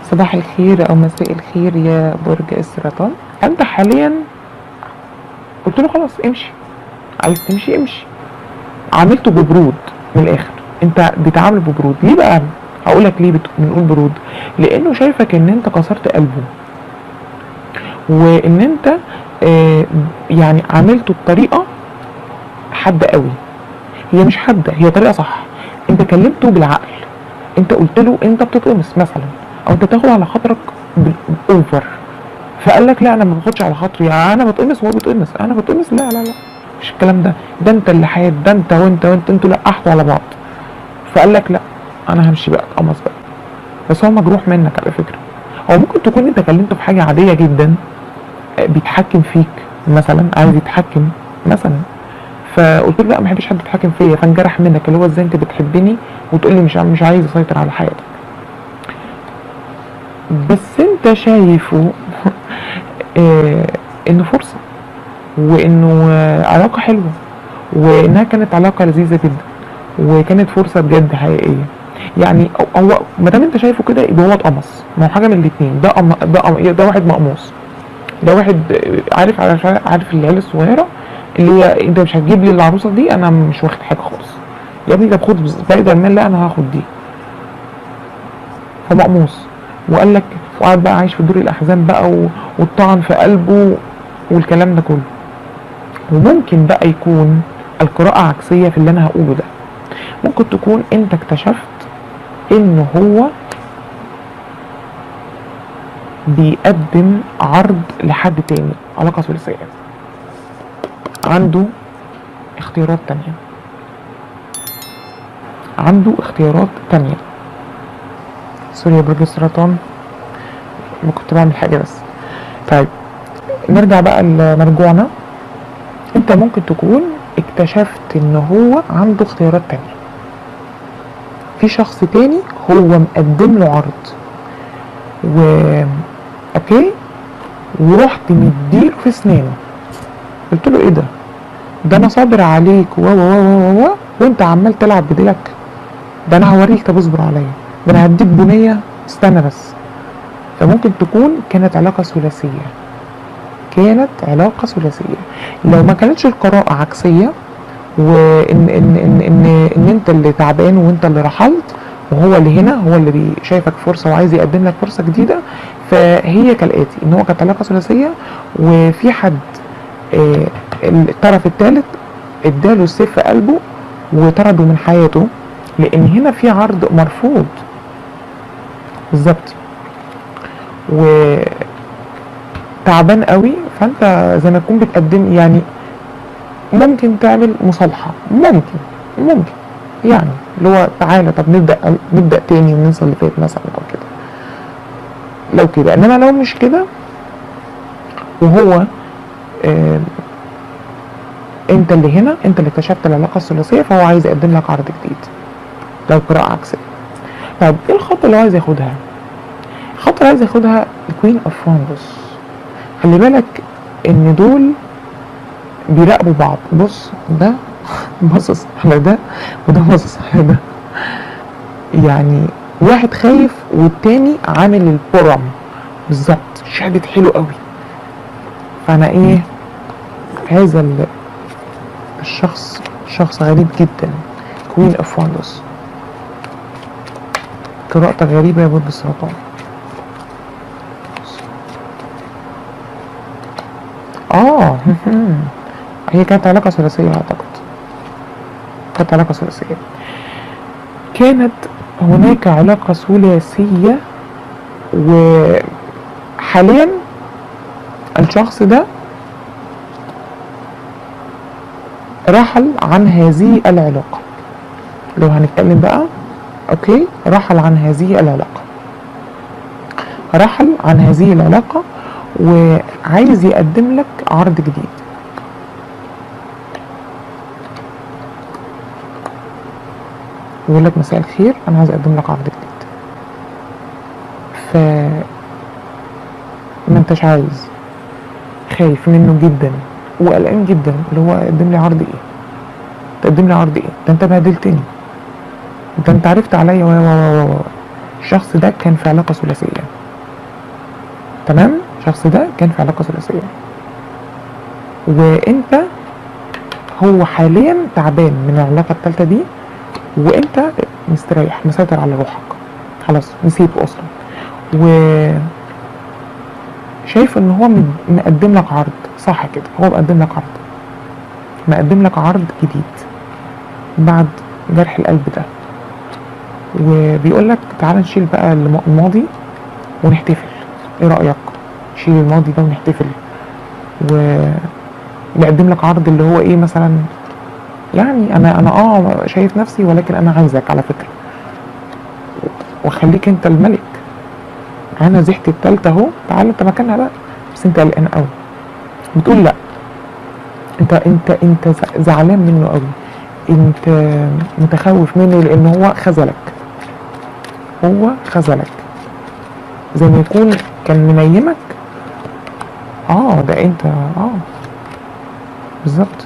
صباح الخير او مساء الخير يا برج السرطان انت حاليا قلت له خلاص امشي عايز تمشي امشي عاملته ببرود من الاخر انت بتعامله ببرود ليه بقى هقول لك ليه بت- بنقول برود لانه شايفك ان انت كسرت قلبه وان انت آه يعني عاملته بطريقه حاده قوي هي مش حاده هي طريقه صح انت كلمته بالعقل انت قلت له انت بتتقمص مثلا او انت بتاخد على خاطرك بالاوفر فقال لك لا انا ما باخدش على خاطري يعني انا بتقمص وهو بيتقمص انا بتقمص لا لا لا مش الكلام ده ده انت اللي حياة ده انت وانت وانت انتوا لقحتوا على بعض فقال لك لا انا همشي بقى اتقمص بقى بس هو مجروح منك على فكره هو ممكن تكون انت كلمته في حاجه عاديه جدا آه، بيتحكم فيك مثلا عايز يتحكم مثلا فقلت له لا ما بحبش حد يتحكم فيا فانجرح منك اللي هو ازاي انت بتحبني وتقول لي مش ع- مش عايز اسيطر على حياتك بس انت شايفه آه، انه فرصه وانه آه، علاقه حلوه وانها كانت علاقه لذيذه جدا وكانت فرصه بجد حقيقيه يعني هو- هو ما دام انت شايفه كده يبقى هو اتقمص ما هو حاجه من الاثنين ده أم... ده أم... ده واحد مقموص ده واحد آه، عارف عارف عارف العيال الصغيره اللي هي انت مش هتجيب لي العروسه دي انا مش واخد حاجه خالص يا ابني طب خد سبايدر مان لا انا هاخد دي فمقموص وقال لك وقعد بقى عايش في دور الاحزان بقى و... والطعن في قلبه والكلام ده كله وممكن بقى يكون القراءة عكسية في اللي أنا هقوله ده ممكن تكون أنت اكتشفت إن هو بيقدم عرض لحد تاني علاقة ثلاثية عنده اختيارات تانية عنده اختيارات تانية سوري يا برج السرطان ما كنت بعمل حاجة بس طيب نرجع بقى لمرجوعنا انت ممكن تكون اكتشفت ان هو عنده اختيارات تانية في شخص تاني هو مقدم له عرض و اوكي ورحت مديله في سنانه قلت له ايه ده ده انا صابر عليك و و و و و وانت عمال تلعب بديلك ده انا هوريك طب اصبر عليا ده انا هديك بنيه استنى بس فممكن تكون كانت علاقه ثلاثيه كانت علاقه ثلاثيه لو ما كانتش القراءه عكسيه وان ان ان ان ان انت اللي تعبان وانت اللي رحلت وهو اللي هنا هو اللي بي- شايفك فرصه وعايز يقدم لك فرصه جديده فهي كالاتي ان هو كانت علاقه ثلاثيه وفي حد آه، الطرف الثالث اداله السيف في قلبه وطرده من حياته لان هنا في عرض مرفوض بالظبط و تعبان قوي فانت زي ما تكون بتقدم يعني ممكن تعمل مصالحه ممكن ممكن يعني اللي هو تعالى طب نبدا نبدا تاني وننسى اللي فات مثلا او كده لو كده انما لو مش كده وهو آه انت اللي هنا انت اللي اكتشفت العلاقه الثلاثيه فهو عايز يقدم لك عرض جديد لو قراءه عكسيه طب ايه الخطوه اللي هو عايز ياخدها الخطوه اللي عايز ياخدها الكوين اوف وانبس خلي بالك ان دول بيراقبوا بعض بص ده باصص على ده وده باصص على ده يعني واحد خايف والتاني عامل البرم بالظبط شهدت حلو قوي فانا ايه هذا ال- الشخص شخص غريب جدا كوين اوف وانبس قراءتك غريبة يا برج السرطان اه هي كانت علاقة ثلاثية اعتقد كانت علاقة ثلاثية كانت هناك علاقة ثلاثية وحاليا الشخص ده رحل عن هذه العلاقة لو هنتكلم بقى اوكي رحل عن هذه العلاقة رحل عن هذه العلاقة وعايز يقدم لك عرض جديد يقول لك مساء الخير انا عايز اقدم لك عرض جديد ف ما انتش عايز خايف منه جدا وقلقان جدا اللي هو قدم لي عرض ايه تقدم لي عرض ايه ده انت بهدلتني ده انت عرفت عليا و و و و الشخص ده كان في علاقه ثلاثيه تمام الشخص ده كان في علاقه ثلاثيه وانت هو حاليا تعبان من العلاقه الثالثه دي وانت مستريح مسيطر على روحك خلاص نسيبه اصلا و شايف ان هو مد- مقدم لك عرض صح كده هو مقدم لك عرض مقدم لك عرض جديد بعد جرح القلب ده وبيقول لك تعال نشيل بقى الم- الماضي ونحتفل ايه رأيك شيل الماضي ده ونحتفل وبيقدم لك عرض اللي هو ايه مثلا يعني انا انا اه شايف نفسي ولكن انا عايزك على فكرة وخليك انت الملك انا زحت التالتة اهو تعال انت مكانها بقى بس انت قلقان قوي بتقول لا انت انت انت ز- زعلان منه قوي انت متخوف منه لان هو خذلك هو خذلك زي ما يكون كان منيمك اه ده انت اه بالظبط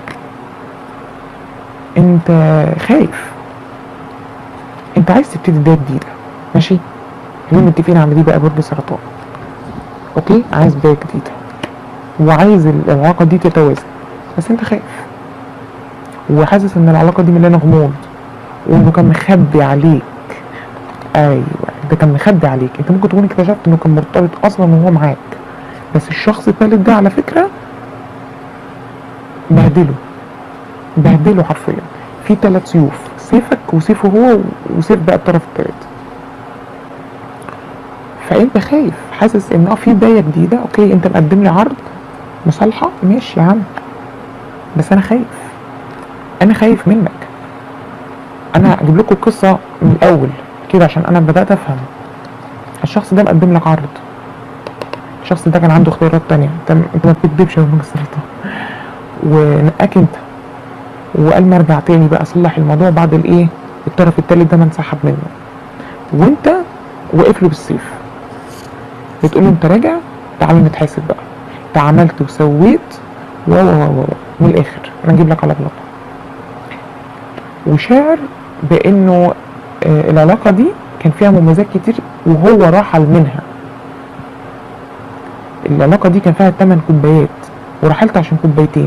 انت خايف انت عايز تبتدي بدايه جديده ماشي خلينا متفقين على دي بقى برج سرطان اوكي عايز بدايه جديده وعايز العلاقه دي تتوازن بس انت خايف وحاسس ان العلاقه دي مليانه غموض وانه كان مخبي عليك ايوه ده كان مخبي عليك انت ممكن تكون اكتشفت انه كان مرتبط اصلا وهو معاك بس الشخص الثالث ده على فكره بهدله بهدله حرفيا في ثلاث سيوف سيفك وسيفه هو وسيف بقى الطرف الثالث فانت خايف حاسس ان اه في بدايه جديده اوكي انت مقدم لي عرض مصالحه ماشي يا عم بس انا خايف انا خايف منك انا هجيب لكم القصه من الاول كده عشان انا بدات افهم الشخص ده مقدم لك عرض الشخص ده كان عنده اختيارات تانية انت انت ما بتكدبش يا برج السرطان ونقاك انت وقال ما ارجع تاني بقى اصلح الموضوع بعد الايه الطرف التالت ده ما انسحب منه وانت واقف له بالسيف بتقول له انت راجع تعالى نتحاسب بقى انت عملت وسويت و و و و من الاخر انا اجيب لك على بلاطه وشاعر بانه آه، العلاقه دي كان فيها مميزات كتير وهو رحل منها العلاقه دي كان فيها 8 كوبايات ورحلت عشان كوبايتين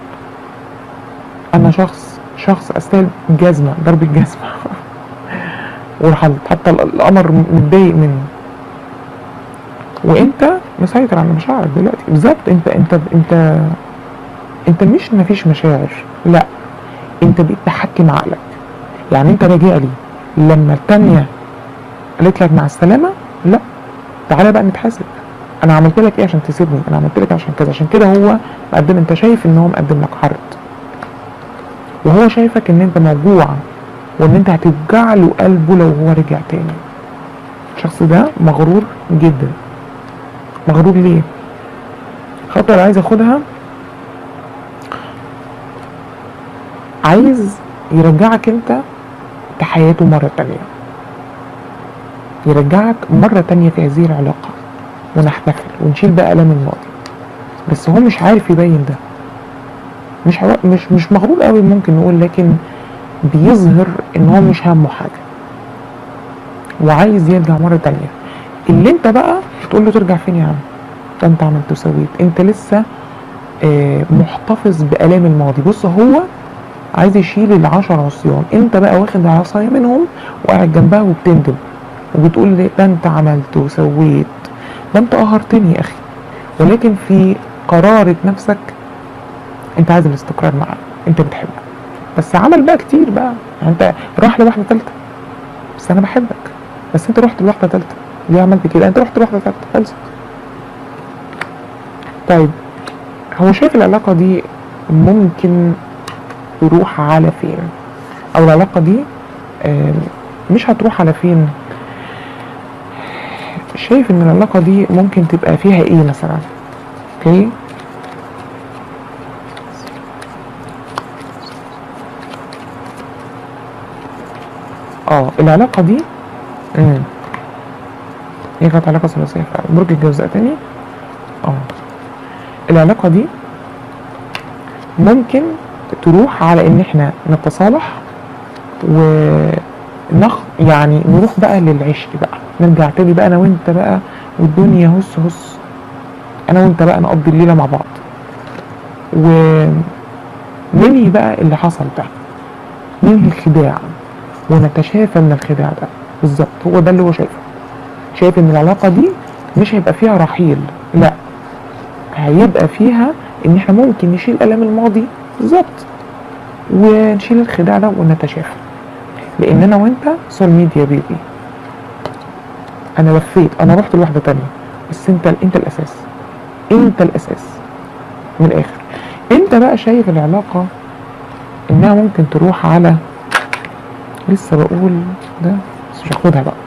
انا شخص شخص استاهل جزمه ضرب الجزمه ورحلت حتى ال- القمر متضايق منه وانت مسيطر على مشاعرك دلوقتي بالظبط انت انت انت انت مش مفيش مشاعر لا انت بقيت تحكم عقلك يعني انت راجع لي لما التانية قالت لك مع السلامة لا تعالى بقى نتحاسب انا عملت لك ايه عشان تسيبني انا عملت لك عشان كذا عشان كده هو مقدم انت شايف ان هو مقدم لك عرض وهو شايفك ان انت موجوع وان انت هتوجع له قلبه لو هو رجع تاني الشخص ده مغرور جدا مغرور ليه الخطوة اللي عايز اخدها عايز يرجعك انت لحياته مرة تانية يرجعك مرة تانية في هذه العلاقة ونحتفل ونشيل بقى ألم الماضي بس هو مش عارف يبين ده مش عوا- مش مش مغرور قوي ممكن نقول لكن بيظهر ان هو مش همه حاجة وعايز يرجع مرة تانية اللي انت بقى تقول له ترجع فين يا عم ده انت عملت وسويت انت لسه آه، محتفظ بآلام الماضي بص هو عايز يشيل العشر عصيان انت بقى واخد عصاية منهم وقاعد جنبها وبتندم وبتقول لي ده انت عملت وسويت ده انت قهرتني يا اخي ولكن في قرارة نفسك انت عايز الاستقرار معاه انت بتحبه بس عمل بقى كتير بقى يعني انت راح لواحدة تالتة بس انا بحبك بس انت رحت لواحدة تالتة ليه عملت كده انت رحت لواحدة تالتة خلصت طيب هو شايف العلاقة دي ممكن تروح على فين او العلاقة دي آم، مش هتروح على فين شايف ان العلاقة دي ممكن تبقى فيها ايه مثلا اوكي اه العلاقة دي امم هي كانت علاقة ثلاثية فعلا برج الجوزاء تاني اه العلاقة دي ممكن تروح على ان احنا نتصالح ونخ يعني نروح بقى للعشق بقى نرجع تاني بقى انا وانت بقى والدنيا هس هس انا وانت بقى نقضي الليله مع بعض وننهي بقى اللي حصل ده ننهي الخداع ونتشافى من الخداع ده بالظبط هو ده اللي هو شايفه شايف ان العلاقه دي مش هيبقى فيها رحيل لا هيبقى فيها ان احنا ممكن نشيل الام الماضي بالظبط ونشيل الخداع ده ونتشافى لان انا وانت سول ميديا بيبي انا لفيت انا رحت لواحده تانية بس انت انت الاساس انت الاساس من الاخر انت بقى شايف العلاقه انها ممكن تروح على لسه بقول ده بس مش هاخدها بقى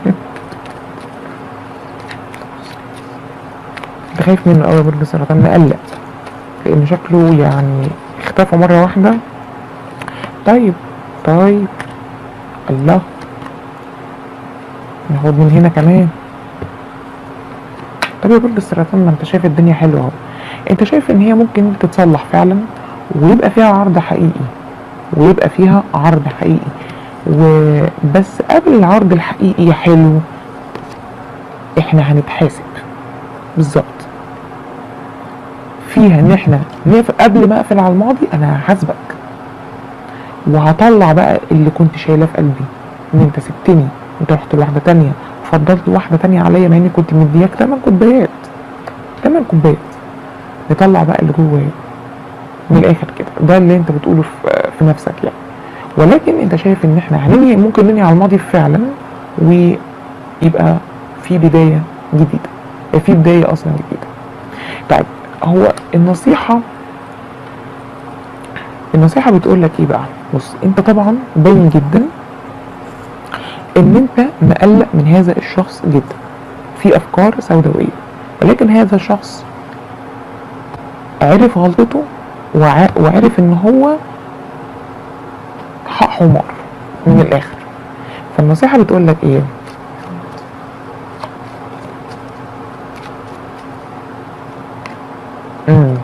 انت خايف منه قوي يا برج السرطان مقلق لان شكله يعني اختفى مره واحده طيب طيب الله ناخد من هنا كمان طب يا برج السرطان ما انت شايف الدنيا حلوه اهو انت شايف ان هي ممكن تتصلح فعلا ويبقى فيها عرض حقيقي ويبقى فيها عرض حقيقي وبس قبل العرض الحقيقي يا حلو احنا هنتحاسب بالظبط فيها ان احنا نقف قبل ما اقفل على الماضي انا هحاسبك وهطلع بقى اللي كنت شايلاه في قلبي ان انت سبتني انت رحت لواحده تانية وفضلت واحده تانية عليا مع اني كنت مدياك 8 كوبايات 8 كوبايات نطلع بقى اللي جوايا من الاخر كده ده اللي انت بتقوله في, في نفسك يعني ولكن انت شايف ان احنا هننهي ممكن ننهي على الماضي فعلا ويبقى في بدايه جديده في بدايه اصلا جديده طيب هو النصيحه النصيحه بتقول لك ايه بقى بص انت طبعا باين جدا ان انت مقلق من هذا الشخص جدا في افكار سوداويه ولكن هذا الشخص عرف غلطته وع- وعرف ان هو حق حمار من الاخر فالنصيحه بتقول لك ايه امم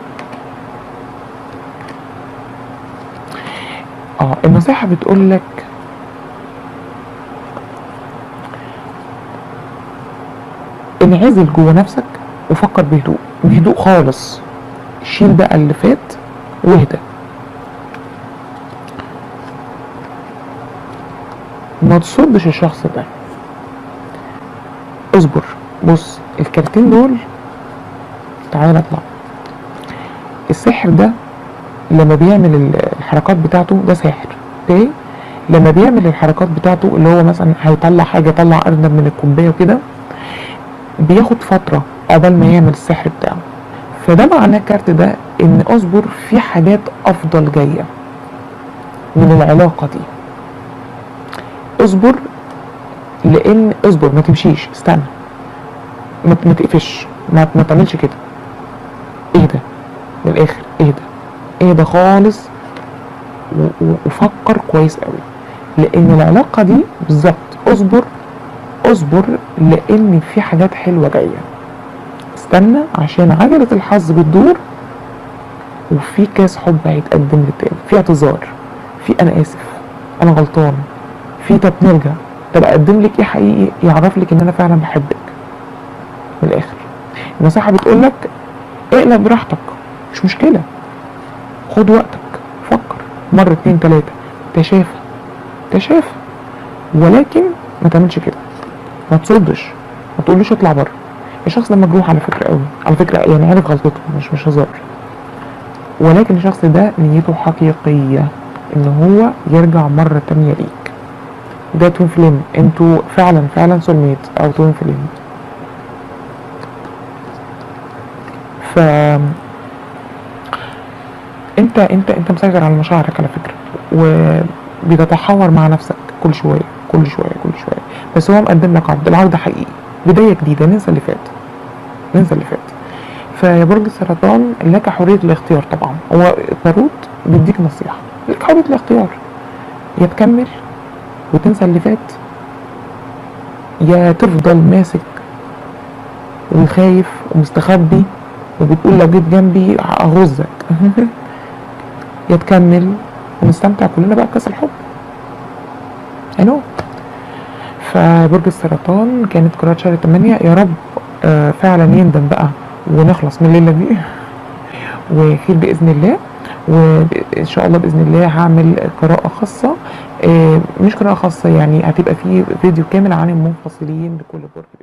اه النصيحه بتقول لك انعزل جوه نفسك وفكر بهدوء بهدوء خالص شيل بقى اللي فات واهدى ما تصدش الشخص ده اصبر بص الكارتين دول تعالى اطلع السحر ده لما بيعمل ال- الحركات بتاعته ده ساحر اوكي لما بيعمل الحركات بتاعته اللي هو مثلا هيطلع حاجه يطلع ارنب من الكوبايه وكده بياخد فتره قبل ما يعمل السحر بتاعه فده معناه الكارت ده ان اصبر في حاجات افضل جايه من العلاقه دي اصبر لان اصبر ما تمشيش استنى ما ما تقفش ما, ما تعملش كده اهدى من الاخر اهدى اهدى خالص و- و- وفكر كويس قوي لان العلاقه دي بالظبط اصبر اصبر لان في حاجات حلوه جايه استنى عشان عجله الحظ بتدور وفي كاس حب هيتقدم للتاني في اعتذار في انا اسف انا غلطان في طب نرجع طب اقدم لك ايه حقيقي يعرف لك ان انا فعلا بحبك من الاخر النصيحه بتقول لك اقلب براحتك مش مشكله خد وقتك فكر مرة اتنين تلاتة تشافى تشافى ولكن ما تعملش كده ما تصدش ما تقوليش اطلع بره الشخص ده مجروح على فكرة قوي على فكرة يعني عارف غلطته مش مش هزار ولكن الشخص ده نيته حقيقية ان هو يرجع مرة تانية ليك ده توين فليم انتوا فعلا فعلا سولميت او توين فليم ف انت انت انت مسيطر على مشاعرك على فكره وبتتحور مع نفسك كل شويه كل شويه كل شويه بس هو مقدم لك عرض العرض حقيقي بدايه جديده ننسى اللي فات ننسى اللي فات فيا برج السرطان لك حريه الاختيار طبعا هو التاروت بيديك نصيحه لك حريه الاختيار يا تكمل وتنسى اللي فات يا تفضل ماسك وخايف ومستخبي وبتقول لو جيت جنبي هغزك يا تكمل ونستمتع كلنا بقى بكاس الحب I know فبرج السرطان كانت قراءة شهر 8 يا رب آه، فعلا يندم بقى ونخلص من الليله دي وخير باذن الله وان شاء الله باذن الله هعمل قراءه خاصه آه، مش قراءه خاصه يعني هتبقى في فيديو كامل عن المنفصلين لكل برج